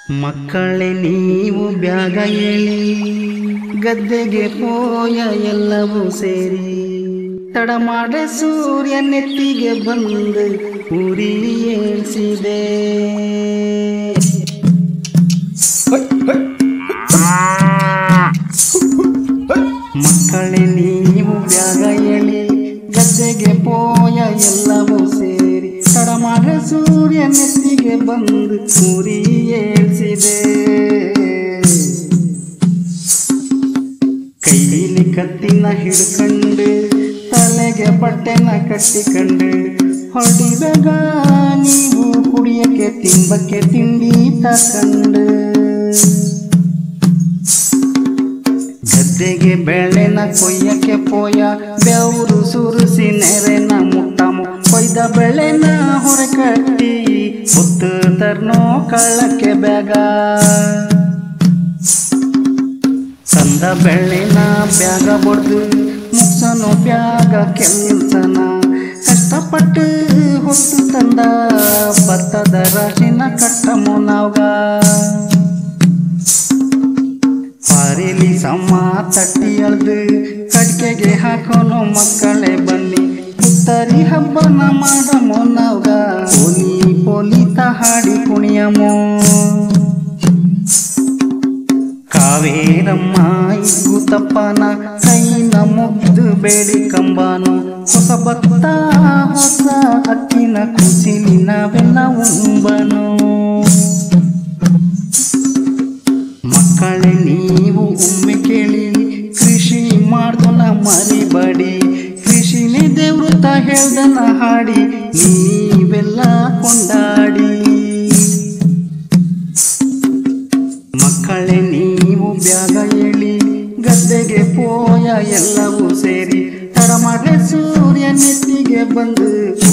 ಮಕ್ಕಳೇ ನೀವು ಬ್ಯಾಗ ಹೇಳಿ ಗದ್ದೆಗೆ ಪೋಯ ಎಲ್ಲವೂ ಸೇರಿ ತಡ ಮಾಡೆ ಸೂರ್ಯ ನೆತ್ತಿಗೆ ಬಂದು ಉರಿ ಏಳ್ಸಿದೆ ಮಕ್ಕಳೇ ನೀವು ಬ್ಯಾಗ ಹೇಳಿ ಗದ್ದೆಗೆ ಪೋಯ ಎಲ್ಲವೂ ಸೇರಿ ತಡ ಮಾಡೆ ಸೂರ್ಯ ನೆತ್ತಿಗೆ ಬಂದು ಉರಿ ಏಳ್ಸಿದೆ ಕೈಲಿ ಕತ್ತಿನ ಹಿಡ್ಕಂಡು ತಲೆಗೆ ಬಟ್ಟೆನ ಕಟ್ಟಿಕಂಡು ಹೊಡಿದಾಗ ನೀವು ಕುಡಿಯಕ್ಕೆ ತಿಂಬಕ್ಕೆ ತಿಂಡಿ ತಕಂಡು ಗದ್ದೆಗೆ ಬೆಳೆನ ಕೊಯ್ಯಕ್ಕೆ ಪೋಯ ಬೆವರು ಸುರಿಸಿ ನೆರೆನ ಮುಟ್ಟಮು ಕೊಯ್ದ ಬೆಳೆನ ಹೊರ ಕಟ್ಟಿ ಹೊತ್ತು ತರ್ನೋ ಕಳ್ಳಕ್ಕೆ ಬ್ಯಾಗ ತಂದ ಬೆಳೆನ ಬ್ಯಾಗ ಬಡ್ದು ಮುಗ್ಸನು ಬ್ಯಾಗ ಕೆಲ್ಸನ ಕಷ್ಟಪಟ್ಟು ಹೊತ್ತು ತಂದ ಭತ್ತದ ರಾಶಿನ ಕಟ್ಟಮು ನಾವ್ಗ ಪಾರಿಲಿ ಸಮ ತಟ್ಟಿ ಅಳ್ದು ಕಟ್ಕೆಗೆ ಹಾಕೋನು ಮಕ್ಕಳೇ ಬನ್ನಿ ಪುತ್ತರಿ ಹಬ್ಬನ ಮಾಡಮೋ ನಾವ್ಗ ಪೋಲಿ ಪೋಲಿತ ಹಾಡಿ ಕುಣಿಯಮೋ ಕಾವೇರಮ್ಮ ಇಗುತಪ್ಪನ ಕೈನ ಮುಗ್ದು ಬೇಡಿ ಕಂಬಾನು ಹೊಸ ಭತ್ತ ಹೊಸ ಅಕ್ಕಿನ ಕುಸಿಲಿ ನಾವೆಲ್ಲ ಉಂಬನು ಮಕ್ಕಳೇ ನೀವು ಒಮ್ಮೆ ಕೇಳಿ ಕೃಷಿ ಮಾಡ್ದನ ಮರಿಬೇಡಿ ಕೃಷಿನೇ ದೇವ್ರು ತ ಹೇಳ್ದನ ಹಾಡಿ ನೀವೆಲ್ಲ ಕೊಂಡಾಡಿ ಮಕ್ಕಳೇ ನೀವು ಬ್ಯಾಗ ಹೇಳಿ ಗದ್ದೆಗೆ ಪೋಯ ಎಲ್ಲವೂ ಸೇರಿ ತಡ ಮಾಡ್ರೆ ಸೂರ್ಯ ನೆತ್ತಿಗೆ ಬಂದು